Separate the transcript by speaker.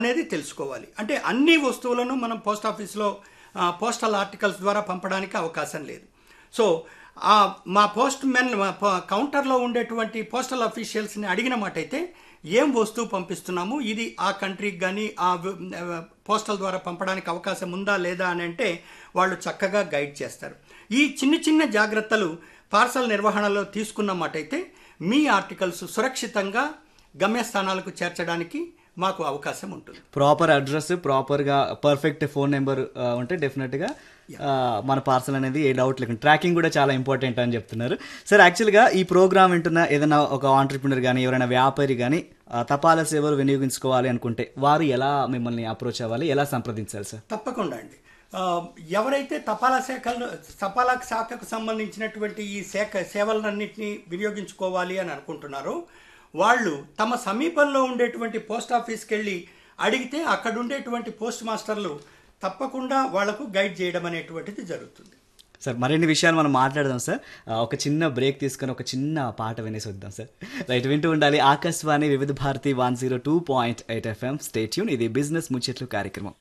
Speaker 1: అనేది తెలుసుకోవాలి అంటే అన్ని వస్తువులను మనం పోస్ట్ ఆఫీస్లో ఆ, పోస్టల్ ఆర్టికల్స్ ద్వారా పంపడానికి అవకాశం లేదు సో ఆ, మా పోస్ట్ మెన్ మా ప- కౌంటర్లో ఉండేటువంటి పోస్టల్ అఫీషియల్స్ని అడిగిన మాట అయితే ఏం వస్తువు పంపిస్తున్నాము ఇది ఆ కంట్రీకి కానీ ఆ వ- ఆ, పోస్టల్ ద్వారా పంపడానికి అవకాశం ఉందా లేదా అని అంటే వాళ్ళు చక్కగా గైడ్ చేస్తారు ఈ చిన్న చిన్న జాగ్రత్తలు పార్సల్ నిర్వహణలో తీసుకున్న మాట అయితే మీ ఆర్టికల్స్ సురక్షితంగా గమ్యస్థానాలకు చేర్చడానికి మాకు అవకాశం ఉంటుంది
Speaker 2: ప్రాపర్ అడ్రస్ ప్రాపర్గా పర్ఫెక్ట్ ఫోన్ నెంబర్ ఉంటే డెఫినెట్గా మన పార్సల్ అనేది ఏ డౌట్ లేకుండా ట్రాకింగ్ కూడా చాలా ఇంపార్టెంట్ అని చెప్తున్నారు సార్ యాక్చువల్గా ఈ ప్రోగ్రామ్ వింటున్న ఏదైనా ఒక ఆంటర్ప్రినర్ కానీ ఎవరైనా వ్యాపారి కానీ తపాలా సేవలు వినియోగించుకోవాలి అనుకుంటే వారు ఎలా మిమ్మల్ని అప్రోచ్ అవ్వాలి ఎలా సంప్రదించాలి సార్
Speaker 1: తప్పకుండా అండి ఆ, ఎవరైతే తపాలా శాఖలు తపాలా శాఖకు సంబంధించినటువంటి ఈ శాఖ సేవలన్నింటినీ వినియోగించుకోవాలి అని అనుకుంటున్నారో వాళ్ళు తమ సమీపంలో ఉండేటువంటి పోస్ట్ ఆఫీస్కి వెళ్ళి అడిగితే అక్కడ ఉండేటువంటి పోస్ట్ మాస్టర్లు తప్పకుండా వాళ్లకు గైడ్ చేయడం అనేటువంటిది జరుగుతుంది
Speaker 2: సార్ మరిన్ని విషయాలు మనం మాట్లాడదాం సార్ ఆ, ఒక చిన్న బ్రేక్ తీసుకొని ఒక చిన్న పాట వినేసి వద్దాం సార్ రైట్ వింటూ ఉండాలి Akashvani Vividh Bharati one zero two point eight FM stay tune ఇది బిజినెస్ ముచ్చట్లు కార్యక్రమం